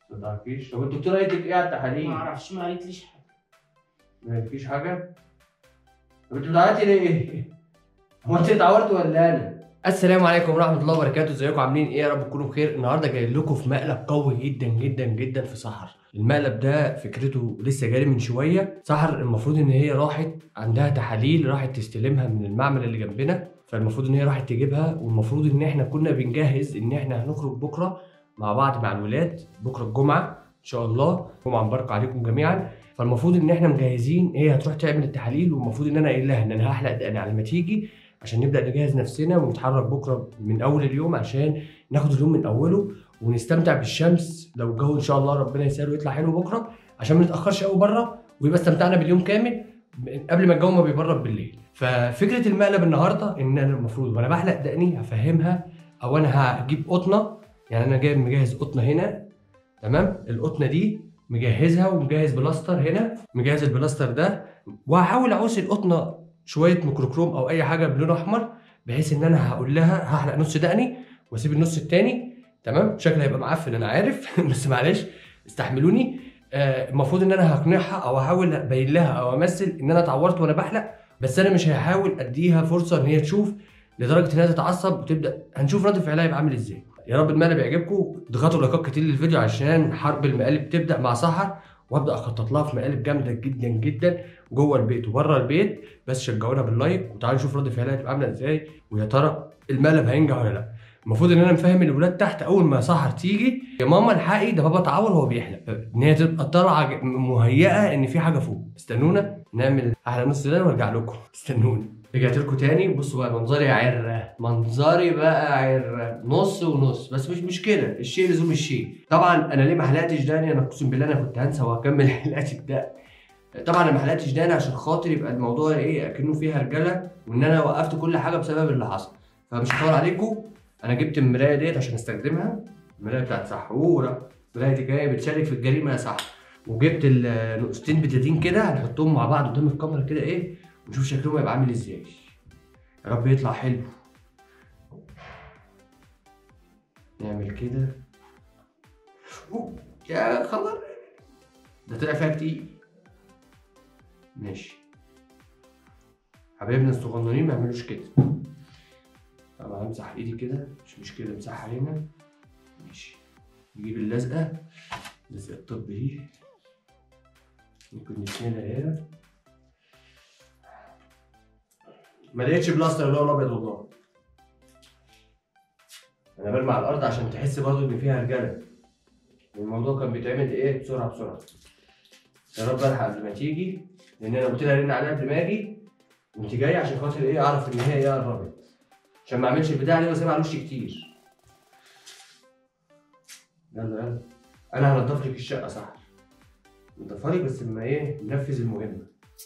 ما تعرفيش طب الدكتوره قالت لك ايه على التحاليل؟ ما اعرفش ما قالتليش حاجه ما قالتلكيش حاجه؟ طب انت بتعيطي ليه؟ هو انت اتعورت ولا انا؟ السلام عليكم ورحمه الله وبركاته ازيكم عاملين ايه يا رب تكونوا بخير النهارده جاي لكم في مقلب قوي جدا جدا جدا في سحر المقلب ده فكرته لسه جالي من شويه سحر المفروض ان هي راحت عندها تحاليل راحت تستلمها من المعمل اللي جنبنا فالمفروض ان هي راحت تجيبها والمفروض ان احنا كنا بنجهز ان احنا هنخرج بكره مع بعض مع الولاد بكره الجمعه ان شاء الله جمعه مباركه عليكم جميعا فالمفروض ان احنا مجهزين هي هتروح تعمل التحاليل والمفروض ان انا قايل لها ان انا هحلق دقني على ما تيجي عشان نبدا نجهز نفسنا ونتحرك بكره من اول اليوم عشان ناخد اليوم من اوله ونستمتع بالشمس لو الجو ان شاء الله ربنا يسهل ويطلع حلو بكره عشان ما نتاخرش قوي بره ويبقى استمتعنا باليوم كامل قبل ما الجو ما بيبرد بالليل ففكره المقلب النهارده ان انا المفروض وانا بحلق دقني هفهمها او انا هجيب قطنه يعني انا جايب مجهز قطنه هنا تمام القطنه دي مجهزها ومجهز بلاستر هنا مجهز البلاستر ده وهحاول اعوز القطنه شويه ميكروكروم او اي حاجه بلون احمر بحيث ان انا هقول لها هحلق نص دقني واسيب النص التاني تمام شكلي هيبقى معفن انا عارف بس معلش استحملوني آه، المفروض ان انا هقنعها او احاول ابين لها او امثل ان انا اتعورت وانا بحلق بس انا مش هحاول اديها فرصه ان هي تشوف لدرجه انها تتعصب وتبدا هنشوف رد فعلها يبقى عامل ازاي يا رب المقلب يعجبكم اضغطوا لايكات كتير للفيديو عشان حرب المقالب تبدا مع سحر وابدا اخطط لها في مقالب جامده جدا جدا جوه البيت وبره البيت بس شجعونا باللايك وتعالوا نشوف رد فعلها هتبقى عامله ازاي ويا ترى المقلب هينجح ولا لا المفروض ان انا مفهم الولاد تحت اول ما سحر تيجي يا ماما الحقي ده بابا اتعور وهو بيحلق ان هي تبقى طالعه ج- مهيئه ان في حاجه فوق استنونا نعمل احلى نص ده وارجع لكم استنوني رجعت لكم تاني بصوا بقى منظري عره منظري بقى عره نص ونص بس مش مشكله الشيء لزوم الشيء طبعا انا ليه ما حلقتش داني انا اقسم بالله انا كنت هنسى وهكمل حلقتي الدقن طبعا انا ما حلقتش داني عشان خاطر يبقى الموضوع ايه اكنه فيها رجاله وان انا وقفت كل حاجه بسبب اللي حصل فمش هطول عليكم انا جبت المرايه ديت عشان استخدمها المرايه بتاعت سحوره المرايه دي جايه بتشارك في الجريمه يا سحر وجبت النقطتين بتاتين كده هنحطهم مع بعض قدام الكاميرا كده ايه ونشوف شكلهم هيبقى عامل ازاي يا رب يطلع حلو نعمل كده أوه، يا خبر ده طلع فيها كتير ماشي حبايبنا الصغننين ما يعملوش كده طبعا امسح ايدي كده مش مشكله امسحها هنا ماشي نجيب اللزقه لزقه الطب دي ممكن نسندها هنا ما لقيتش بلاستر اللي هو الابيض والله انا برمي على الارض عشان تحس برضو ان فيها رجاله الموضوع كان بيتعمل ايه بسرعه بسرعه يا رب الحق قبل ما تيجي لان انا قلت لها رن عليها قبل ما اجي وانت جايه عشان خاطر ايه اعرف ان هي ايه قربت عشان ما اعملش البتاع دي واسيبها على وشي كتير يلا يلا انا هنضف لك الشقه صح نضفها لك بس لما ايه ننفذ المهمه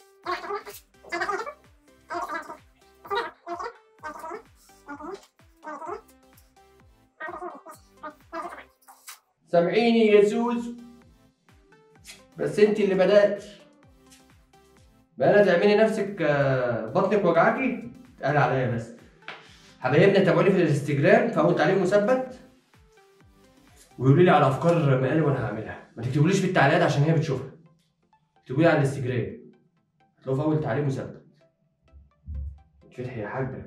سامعيني يا زوز بس انت اللي بدات بقى تعملي نفسك آه، بطنك وجعاكي قال عليا بس حبايبنا تابعوني في الانستجرام في اول تعليق مثبت ويقولوا لي على افكار مقالب وانا هعملها ما تكتبوليش في التعليقات عشان هي بتشوفها اكتبوا لي على الانستجرام هتلاقوا في اول تعليق مثبت فتحي يا حاجه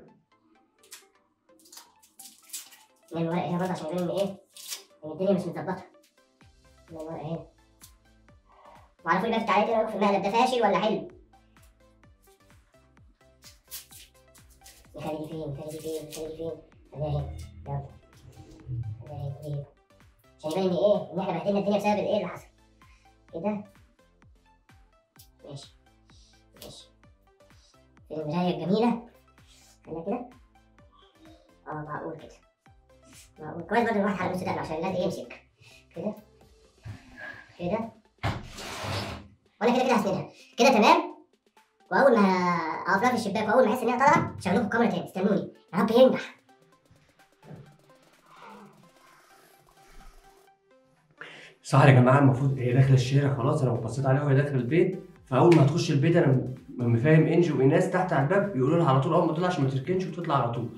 من الورق هنا برضه عشان يبان ان ايه ان الدنيا مش متظبطه من الورق هنا وعرفوا لي بقى في التعليقات ايه رايكم في المقلب ده فاشل ولا حلو نخلي دي فين نخلي دي فين نخلي دي فين خليها هنا يلا خليها هنا دي هنا. عشان يبان ان ايه ان احنا بهدلنا الدنيا بسبب الايه اللي حصل كده ماشي ماشي في المرايه الجميله خلينا كده اه معقول كده معقول كويس برضه الواحد على نص دقن عشان اللزق يمسك كده كده وانا كده كده هسندها كده تمام واول ما اقف لها في الشباك واول ما احس ان هي طالعه شغلوكم الكاميرا تاني استنوني يا رب ينجح صح يا جماعه المفروض هي داخله الشارع خلاص انا بصيت عليها وهي داخله البيت فاول ما هتخش البيت انا م- م- فاهم انجي وايناس تحت على الباب يقولوا لها على طول اول ما تطلع عشان ما تركنش وتطلع على طول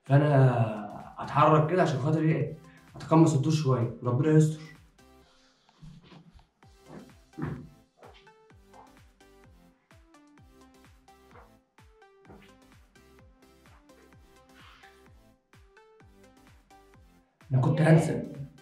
فانا اتحرك كده عشان خاطر ايه اتقمص الدور شويه ربنا يستر كنت هنسى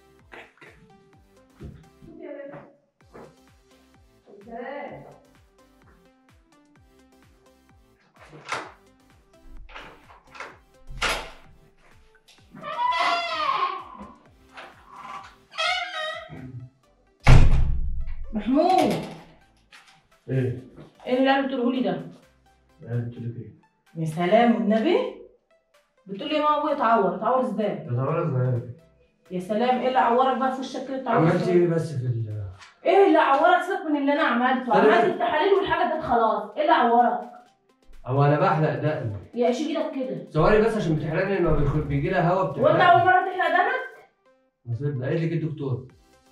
محمود ايه ايه اللي قاعد بتقوله لي ده؟ قلت لك ايه يا سلام والنبي بتقول لي يا ماما ابويا اتعور اتعور ازاي؟ ده طوال صغير يا سلام ايه اللي عورك بقى في وشك كده اتعور عملت إزاي؟ ايه بس في ال ايه اللي عورك سيبك من اللي انا عملته طيب. عملت التحاليل والحاجه دي خلاص ايه اللي عورك؟ هو انا بحلق دقن يا شيل ايدك كده ثواني بس عشان بتحرقني لما بيخ- بيجي لها هوا وانت بتحرقني اول مره تحلق دمك؟ نصيب قالت لك إيه الدكتور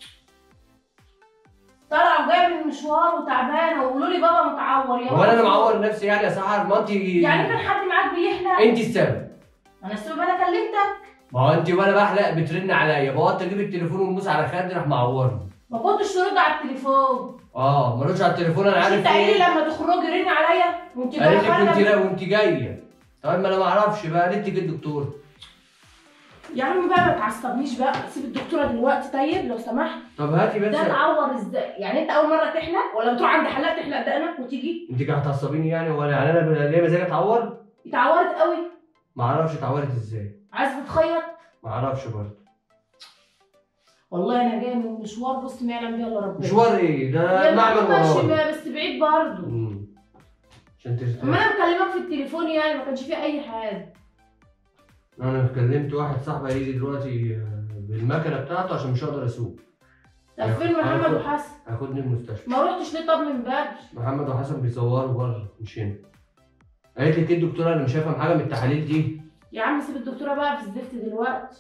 طالعه وجايه من مشوار وتعبانه وقولوا لي بابا متعور يا هو انا اللي بابا. معور نفسي يعني يا سحر ما انت يعني كان حد معاك بيحلق؟ انت السبب انا السبب انا كلمتك ما هو انت وانا بحلق بترن عليا بقعد اجيب التليفون ونبص على خدي راح معورني ما كنتش ترد على التليفون اه ما ردش على التليفون انا مش عارف انت قايل لي ايه لما تخرجي رن عليا وانت جايه قالت لي كنت خارجة لا وانت جايه طيب ما انا ما اعرفش بقى قالت لك إيه الدكتور يا عم بقى ما تعصبنيش بقى سيب الدكتوره دلوقتي طيب لو سمحت طب هاتي بس ده اتعور ازاي يعني انت اول مره تحلق ولا بتروح عند حلاق تحلق دقنك وتيجي انت كده هتعصبيني يعني ولا يعني انا ب- ليه مزاج اتعور اتعورت قوي ما اعرفش اتعورت ازاي عايز تتخيط ما اعرفش برضه والله انا جايه من مشوار بص ما يعلم بيه الا ربنا مشوار ايه ده يا معمل معلم ماشي ورايا ما- بس بعيد برضه مم. عشان اما ترتاح انا مكلمك في التليفون يعني ما كانش فيه اي حاجه انا كلمت واحد صاحبي هيجي دلوقتي آه، بالمكنه بتاعته عشان مش هقدر اسوق طب فين محمد وحسن هياخدني المستشفى ما روحتش ليه طب من بدري محمد وحسن بيصوروا بره مش هنا قالت لي ايه الدكتوره اللي مش هفهم حاجه من التحاليل دي يا عم سيب الدكتوره بقى في الزفت دلوقتي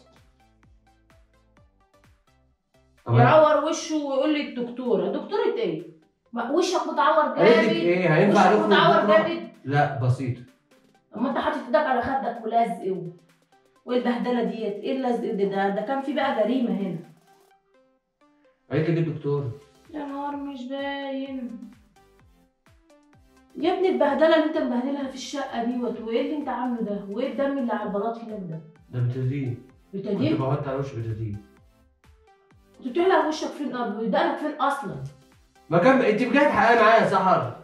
طب أنا- يعور وشه ويقول لي الدكتوره دكتوره ايه ما وشك متعور قالت لك جامد ايه هينفع وشك نخرج متعور بكرة؟ جامد لا بسيطه اما انت حاطط ايدك على خدك ولازق و... وايه البهدله ديت ايه اللزق ده ده, ده كان في بقى جريمه هنا قالت لك ايه الدكتور يا نهار مش باين يا ابني البهدله اللي انت مبهدلها في الشقه ديت وايه اللي انت عامله ده وايه الدم اللي على البلاط هناك ده ده بتدين كنت بتدين بحط على وشي بتدين كنت بتحلق وشك فين ودقنك فين اصلا ما كان انت بجد حقيقة معايا يا سحر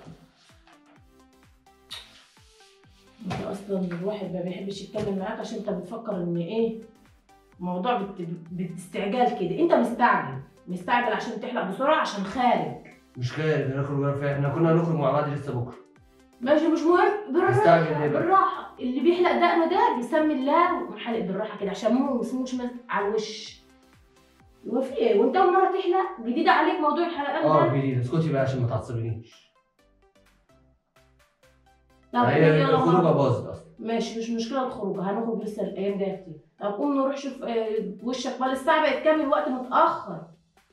انت اصلا الواحد ما بيحبش يتكلم معاك عشان انت بتفكر ان ايه موضوع بت... باستعجال كده انت مستعجل مستعجل عشان تحلق بسرعه عشان خارج مش خارج هنخرج ولا فين احنا كنا هنخرج مع بعض لسه بكره ماشي مش مهم مستعجل بالراحه ليه بقى؟ بالراحه اللي بيحلق دقنه ده بيسمي الله وحلق بالراحه كده عشان مو ما اسموش ماسك على الوش هو في ايه وانت اول مره تحلق جديد عليك موضوع الحلقات اه ده جديد اسكتي بقى عشان ما تعصبنيش طب هي يلا الخروجه مع- باظت اصلا ماشي مش مشكله الخروج هنخرج لسه الايام جايه كتير طب قوم نروح شوف آه، وشك بقى الساعه بقت كام الوقت متاخر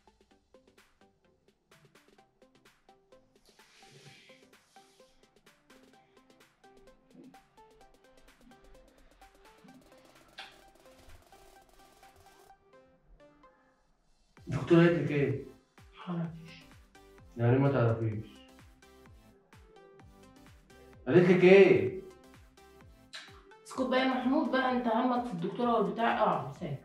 الدكتور قالت لك ايه؟ معرفش. يعني ما تعرفيش قالت لك ايه؟ اسكت بقى يا محمود بقى انت همك في الدكتوره والبتاع اقعد ساكت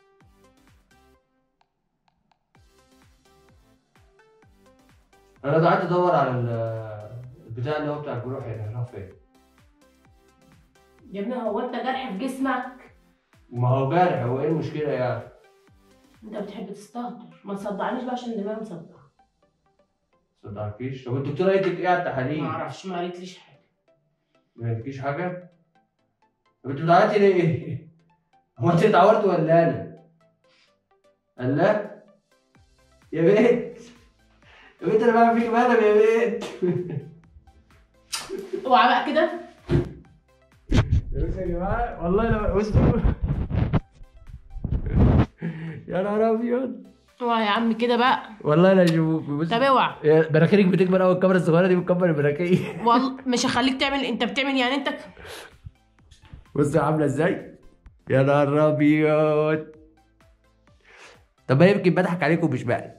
انا قعدت ادور على ال- البتاع اللي هو بتاع الجروح هنا راح فين؟ يا ابني هو انت جرح في جسمك ما هو جارح هو ايه المشكله يعني؟ انت بتحب تستهتر ما تصدعنيش بقى عشان دماغي مصدع صدقكيش طب الدكتوره قالت لك ايه على التحاليل؟ ما اعرفش ما قالتليش حاجه ما قالتلكيش حاجه؟ طب انت بتعيطي ليه؟ هو انت اتعورت ولا انا؟ قال لا يا بنت يا بنت انا بعمل فيك مقلب يا بنت اوعى بقى كده بصوا يا جماعه والله انا بصوا يا نهار ابيض اوعى يا عم كده بقى والله انا اشوف بص طب اوعى مناخيرك بتكبر قوي الكاميرا الصغيره دي بتكبر المناخير والله مش هخليك تعمل انت بتعمل يعني انت بص عامله ازاي يا نهار ابيض طب ما يمكن بضحك عليكم مش بقى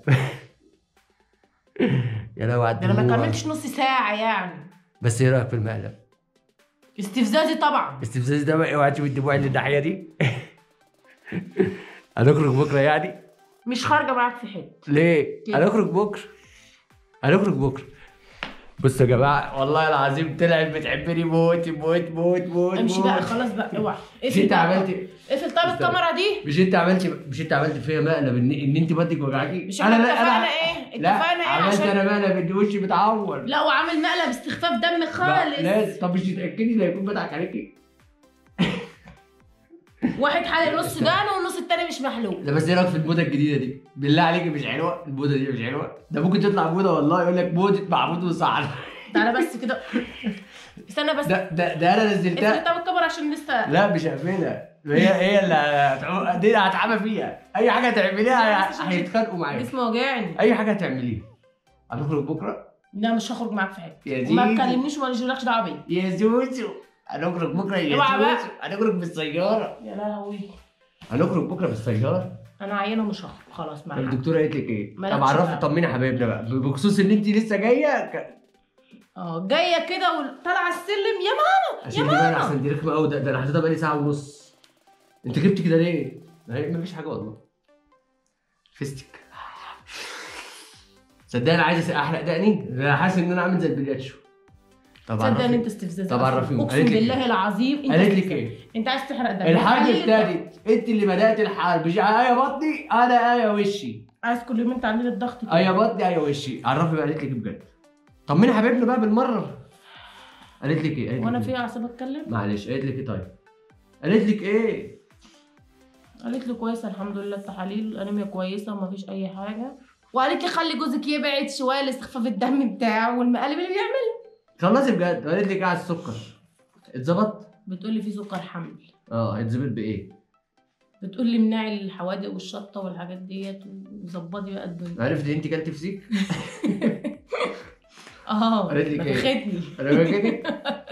يا لو ده انا ما كملتش نص ساعه يعني بس ايه رايك في المقلب؟ استفزازي طبعا استفزاز ده بقى اوعى تشوف الدموع اللي الناحيه دي هنخرج بكره يعني مش خارجه معاك في حته ليه كده. هنخرج بكره هنخرج بكره بصوا يا جماعه والله العظيم طلعت بتحبني موت موت موت موت امشي بقى موت. خلاص بقى اوعى مش اقفل انت بقى. عملت اقفل طب الكاميرا دي مش انت عملت مش انت عملت فيا مقلب ان, ان انت بدك وجعتي مش احنا اتفقنا ايه لا اتفقنا ايه عملت عشان انا مقلب ان وشي متعور لا وعامل مقلب استخفاف دم لا، خالص لازم طب مش تتاكدي لا يكون بضحك عليكي واحد حالق نص سوداني والنص التاني مش محلوق لا بس ايه رايك في الموضه الجديده دي؟ بالله عليكي مش حلوه؟ الموضه دي مش حلوه؟ ده ممكن تطلع موضه والله يقول لك موضه معبود وصعد تعالى بس كده استنى بس ده ده ده انا اقفل نزلتها طب الكاميرا عشان لسه لا مش هقفلها هي هي اللي هتعو- دي اللي هتعمى فيها اي حاجه تعمليها بس عشان هيتخانقوا معاك جسمي وجعني اي حاجه تعمليها هنخرج بكره لا مش هخرج معاك في حته يا وما زيزو. تكلمنيش ولا يجيلكش دعوه بيا يا زوزو هنخرج بكره يا اوعى بقى. زوزو هنخرج بالسياره يا لهوي هنخرج بكره بالسياره انا عيانه ومش هخرج خلاص طب معاك الدكتوره قالت لك ايه؟ مالكش طب عرفي دعوة. طمني حبايبنا بقى بخصوص ان انت لسه جايه ك- اه جايه كده وطالعه السلم يا ماما عشان دي بقى احسن دي رخمه قوي ده, ده انا حطيتها بقالي ساعه ونص انت جبت كده ليه؟ ما هي مفيش حاجه والله فيستك صدقني انا عايز احرق دقني انا حاسس ان انا عامل زي البلياتشو طب تصدق ان عرفي. انت استفزاز طب أصلاً. عرفيهم. اقسم قالت لك بالله إيه؟ العظيم انت قالت لك استفزاز. ايه؟ انت عايز تحرق دم الحرب قليل الدم. ابتدت انت اللي بدات الحرب مش ايه بطني انا ايه وشي عايز كل يوم انت عندي الضغط كده. ايه بطني ايه وشي عرفي بقى قالت لك ايه بجد طمني حبيبنا بقى بالمره قالت لك ايه؟ قالت لك وانا إيه؟ في اعصاب اتكلم معلش قالت لك ايه طيب؟ قالت لك ايه؟ قالت لي كويسه الحمد لله التحاليل الانيميا كويسه ومفيش اي حاجه وقالت لي خلي جوزك يبعد شويه لاستخفاف الدم بتاعه والمقالب اللي بيعملها خلصي بجد قالت لك ايه على السكر؟ اتظبط؟ بتقول لي في سكر حمل اه هيتظبط بايه؟ بتقول لي منعي الحوادق والشطه والحاجات ديت وظبطي بقى الدنيا عرفت ان انت كلت فسيخ؟ اه قالت لك إيه؟ نفختني انا فاكرك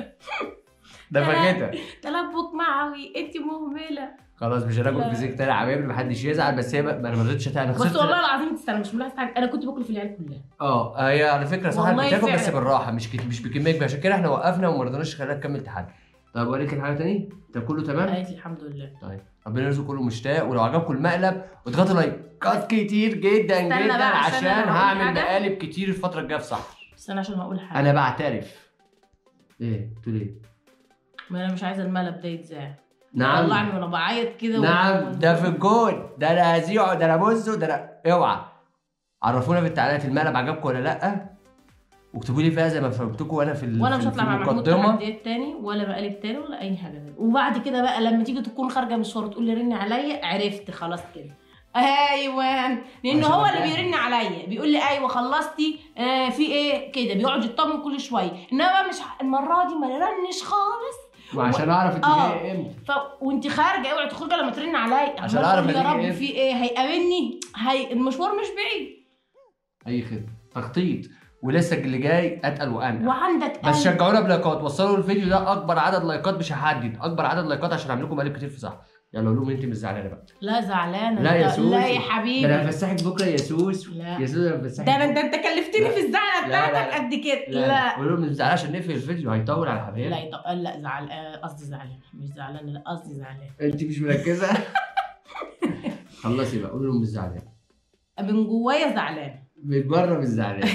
ده فاكرها تلبك معوي انت مهمله خلاص مش هناكل لا. فسيخ تاني يا حبايبي محدش يزعل بس هي بقى- ما انا ما رضيتش انا بس خسرت والله العظيم تستنى مش ملاحظ حاجه انا كنت باكل في العيال كلها اه هي على فكره صح والله بتاكل بس فعلا. بالراحه مش كت... مش بكميه كبيره عشان كده احنا وقفنا وما رضيناش نخليها تكمل تحدي طب وقالت لك حاجه تاني؟ طب كله تمام؟ قالت لي الحمد لله طيب ربنا يرزق كله مشتاق ولو عجبكم المقلب اضغطوا لايكات كتير جدا استنى جدا بقى عشان عشان أنا هقول هعمل حاجة. مقالب كتير الفتره الجايه في صح بس انا عشان هقول حاجه انا بعترف ايه تقول ايه؟ ما انا مش عايزه المقلب ده يتذاع نعم طلعني وانا بعيط كده نعم ده في الجون ده انا هذيعه ده انا بصه ده انا اوعى عرفونا في التعليقات المقلب عجبكم ولا لا واكتبوا لي فيها زي ما فهمتكم وانا في ال- وانا مش في- هطلع في مع محمود المقدمه تحديات تاني ولا مقالب تاني ولا اي حاجه تاني وبعد كده بقى لما تيجي تكون خارجه مشوار وتقول لي رن عليا عرفت خلاص كده ايوه لان عشان هو اللي أفهم. بيرن عليا بيقول لي ايوه خلصتي آه في ايه كده بيقعد يطمن كل شويه انما بقى مش المره دي ما يرنش خالص وعشان اعرف انت آه. جايه امتى ف... وانت خارجه اوعي تخرجي لما ترن عليا عشان عمالة أعرف أقول يا هتيجي رب إيه. في ايه هيقابلني هي المشوار مش بعيد اي خدمه تخطيط ولسه اللي جاي اتقل وانقل وعندك بس قلب. شجعونا بلايكات وصلوا الفيديو ده اكبر عدد لايكات مش هحدد اكبر عدد لايكات عشان اعمل لكم مقالب كتير في صح يلا قول لهم انت مش زعلانه بقى لا زعلانه لا يا أنت- سوسو. لا يا ده حبيبي انا هفسحك بكره يا سوس لا. يا سوس انا هفسحك ده انا ده انت كلفتني لا. في الزعله لا، لا، بتاعتك لا. قد كده لا, لا قول لهم مش زعلان عشان نقفل الفيديو هيطول على حبايبي لا يط- لا زعل آه، قصدي زعلان مش زعلان لا قصدي زعلان انت مش مركزه خلصي بقى قول لهم مش زعلان من جوايا زعلان من بره مش زعلان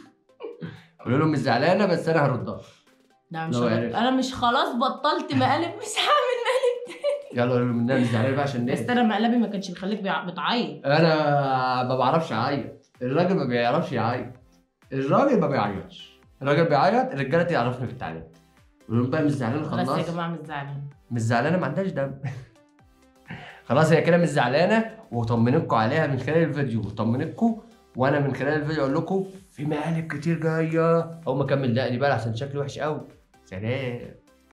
قول لهم مش زعلانه بس انا هردها لا مش لو هبط- عرفت. انا مش خلاص بطلت مقالب مش هعمل مقالب يلا قول لهم ان انا مش زعلان بقى عشان بس نقفل انا مقلبي ما كانش بيخليك بيع- بتعيط انا ما بعرفش اعيط الراجل ما بيعرفش يعيط الراجل ما بيعيطش الراجل بيعيط الرجاله تعرفني في التعليق قول لهم بقى مش زعلان بس يا خلاص جماعه مش زعلان مش زعلانه ما عندهاش دم خلاص هي كده مش زعلانه وطمنتكم عليها من خلال الفيديو وطمنتكم وانا من خلال الفيديو اقول لكم في مقالب كتير جايه اول ما اكمل دقني بقى عشان شكلي وحش قوي سلام